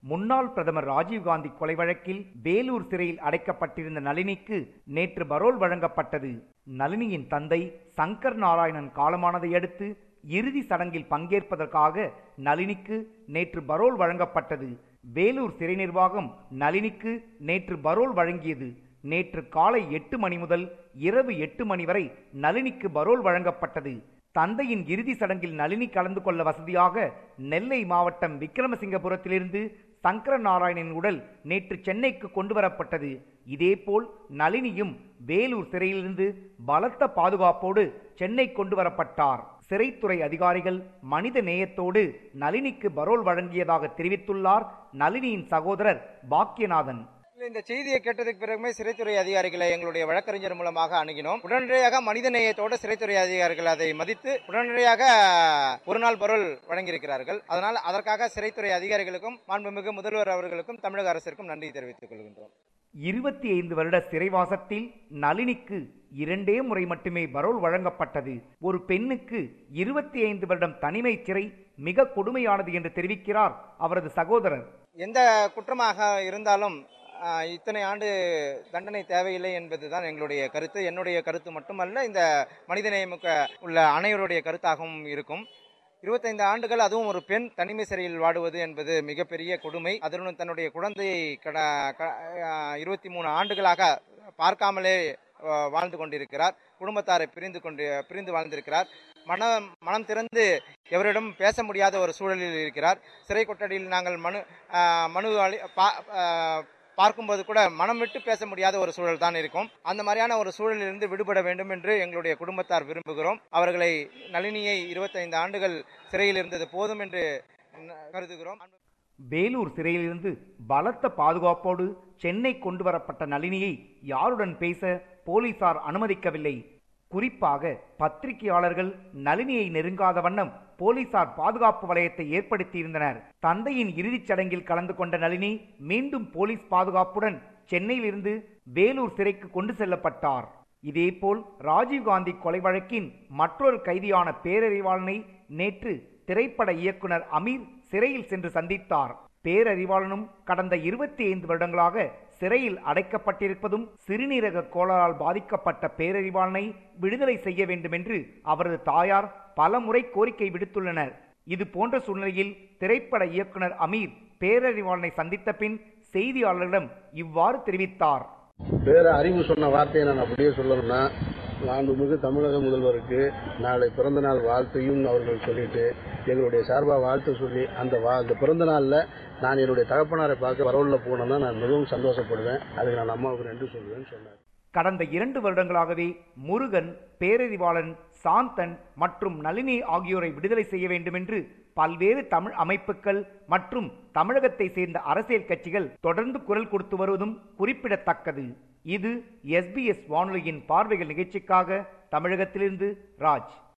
முன்னாள் பிரதமர் ராஜீவ்காந்தி கொலை வழக்கில் வேலூர் சிறையில் அடைக்கப்பட்டிருந்த நளினிக்கு நேற்று பரோல் வழங்கப்பட்டது நளினியின் தந்தை சங்கர் நாராயணன் காலமானதை அடுத்து இறுதி சடங்கில் பங்கேற்பதற்காக நளினிக்கு நேற்று பரோல் வழங்கப்பட்டது வேலூர் சிறை நிர்வாகம் நளினிக்கு நேற்று பரோல் வழங்கியது நேற்று காலை எட்டு மணி முதல் இரவு எட்டு மணி வரை நளினிக்கு பரோல் வழங்கப்பட்டது தந்தையின் இறுதி சடங்கில் நளினி கலந்து கொள்ள வசதியாக நெல்லை மாவட்டம் விக்ரமசிங்கபுரத்திலிருந்து சங்கர நாராயணன் உடல் நேற்று சென்னைக்கு கொண்டு வரப்பட்டது இதேபோல் நளினியும் வேலூர் சிறையிலிருந்து பலத்த பாதுகாப்போடு சென்னை கொண்டு வரப்பட்டார் சிறைத்துறை அதிகாரிகள் மனித நேயத்தோடு நளினிக்கு பரோல் வழங்கியதாக தெரிவித்துள்ளார் நளினியின் சகோதரர் பாக்கியநாதன் இந்த செய்தியை கேட்டதுக்கு பிறகுமே சிறைத்துறை அதிகாரிகளை எங்களுடைய வழக்கறிஞர் மூலமாக அணுகினோம் உடனடியாக மனித நேயத்தோடு சிறைத்துறை அதிகாரிகள் அதை மதித்து உடனடியாக ஒரு நாள் பொருள் வழங்கியிருக்கிறார்கள் அதனால் அதற்காக சிறைத்துறை அதிகாரிகளுக்கும் மாண்புமிகு முதல்வர் அவர்களுக்கும் தமிழக அரசிற்கும் நன்றி தெரிவித்துக் கொள்கின்றோம் இருபத்தி ஐந்து வருட சிறைவாசத்தில் நளினிக்கு இரண்டே முறை மட்டுமே பரோல் வழங்கப்பட்டது ஒரு பெண்ணுக்கு இருபத்தி ஐந்து வருடம் தனிமை சிறை மிக கொடுமையானது என்று தெரிவிக்கிறார் அவரது சகோதரர் எந்த குற்றமாக இருந்தாலும் ஆஹ், இத்தனை ஆண்டு தண்டனை தேவையில்லை என்பதுதான் எங்களுடைய கருத்து என்னுடைய கருத்து மட்டுமல்ல இந்த மனிதநேயமுக்க உள்ள அனைவருடைய கருத்தாகவும் இருக்கும் இருபத்தைந்து ஆண்டுகள் அதுவும் ஒரு பெண் தனிமை சிறையில் வாடுவது என்பது மிகப்பெரிய கொடுமை அதனுடன் தன்னுடைய குழந்தையை கட இருபத்தி மூணு ஆண்டுகளாக பார்க்காமலே ஆஹ், வாழ்ந்து கொண்டிருக்கிறார் குடும்பத்தாரை பிரிந்து கொண்டு பிரிந்து வாழ்ந்திருக்கிறார் மனம் மனம் திறந்து எவரிடம் பேச முடியாத ஒரு சூழலில் இருக்கிறார் சிறை கொட்டடியில் நாங்கள் மனு ஆஹ், மனு அளி- பா- ஆஹ், பார்க்கும்போது கூட மனம் விட்டு பேச முடியாத ஒரு சூழல் தான் இருக்கும் அந்த மாதிரியான ஒரு சூழலிலிருந்து விடுபட வேண்டும் என்று எங்களுடைய குடும்பத்தார் விரும்புகிறோம் அவர்களை நளினியை இருபத்தைந்து ஆண்டுகள் சிறையில் இருந்தது போதும் என்று ந- கருதுகிறோம் வேலூர் சிறையிலிருந்து பலத்த பாதுகாப்போடு சென்னை கொண்டு வரப்பட்ட நளினியை யாருடன் பேச போலீசார் அனுமதிக்கவில்லை குறிப்பாக பத்திரிகையாளர்கள் நளினியை நெருங்காத வண்ணம் போலீசார் பாதுகாப்பு வலயத்தை ஏற்படுத்தியிருந்தனர் தந்தையின் இறுதிச் சடங்கில் கலந்து கொண்ட நளினி மீண்டும் போலீஸ் பாதுகாப்புடன் சென்னையிலிருந்து வேலூர் சிறைக்கு கொண்டு செல்லப்பட்டார் இதேபோல் ராஜீவ்காந்தி கொலை வழக்கின் மற்றொரு கைதியான பேரறிவாளனை நேற்று திரைப்பட இயக்குனர் அமீர் சிறையில் சென்று சந்தித்தார் பேரறிவாளனும் கடந்த இருபத்தி ஐந்து வருடங்களாக சிறையில் அடைக்கப்பட்டிருப்பதும் சிறுநீரக கோளாறால் பாதிக்கப்பட்ட பேரறிவாளனை விடுதலை செய்ய வேண்டும் என்று அவரது தாயார் பலமுறை கோரிக்கை விடுத்துள்ளனர் இது போன்ற சூழ்நிலையில் திரைப்பட இயக்குனர் அமீர் பேரறிவாளனை சந்தித்த பின் செய்தியாளர்களிடம் இவ்வாறு தெரிவித்தார் வேற அறிவு சொன்ன வார்த்தையை நான் அப்படியே சொல்லணும்னா மாண்புமிகு தமிழக முதல்வருக்கு நாளை பிறந்த நாள் வாழ்த்தையும் அவர்கள் சொல்லிட்டு எங்களுடைய சார்பாக வாழ்த்து சொல்லி அந்த வா அந்த பிறந்த நாளில் நான் என்னுடைய தகப்பனாரை பார்க்க பரவலில் போனேன்னா நான் மிகவும் சந்தோஷப்படுவேன் அதுக்கு நான் அம்மாவுக்கு நன்றி சொல்லுவேன்னு சொன்னேன் கடந்த இரண்டு வருடங்களாகவே முருகன் பேரறிவாளன் சாந்தன் மற்றும் நளினி ஆகியோரை விடுதலை செய்ய வேண்டும் என்று பல்வேறு தமிழ் அமைப்புகள் மற்றும் தமிழகத்தை சேர்ந்த அரசியல் கட்சிகள் தொடர்ந்து குரல் கொடுத்து வருவதும் குறிப்பிடத்தக்கது இது எஸ்பிஎஸ் வானொலியின் பார்வைகள் நிகழ்ச்சிக்காக தமிழகத்திலிருந்து ராஜ்